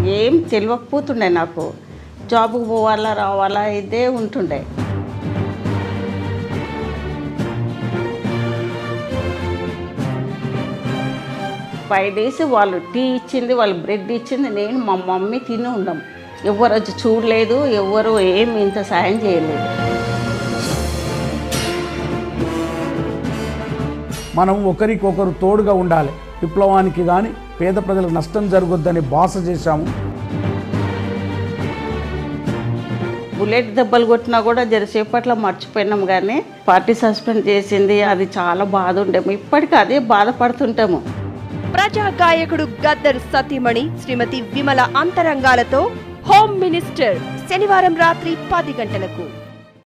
ఏం తెలియకపోతుండే నాకు జాబ్కి పోవాలా రావాలా ఇదే ఉంటుండే ఫైవ్ డేస్ వాళ్ళు టీ ఇచ్చింది వాళ్ళు బ్రెడ్ ఇచ్చింది నేను మా మమ్మీ తిని ఉన్నాం ఎవరు వచ్చి చూడలేదు ఎవరు ఏం ఇంత సాయం చేయలేదు మనం ఒకరికొకరు తోడుగా ఉండాలి విప్లవానికి కానీ పేద ప్రజలకు నష్టం జరగొద్దని బాస చేశాము బుల్లెట్ దెబ్బలు కొట్టినా కూడా జరసేపట్లో మర్చిపోయినాం కానీ పార్టీ సస్పెండ్ చేసింది అది చాలా బాధ ఉండేము ఇప్పటికీ అదే బాధపడుతుంటాము ప్రజా గాయకుడు గద్దర్ సతీమణి శ్రీమతి విమల అంతరంగాలతో హోమ్ మినిస్టర్ శనివారం రాత్రి పది గంటలకు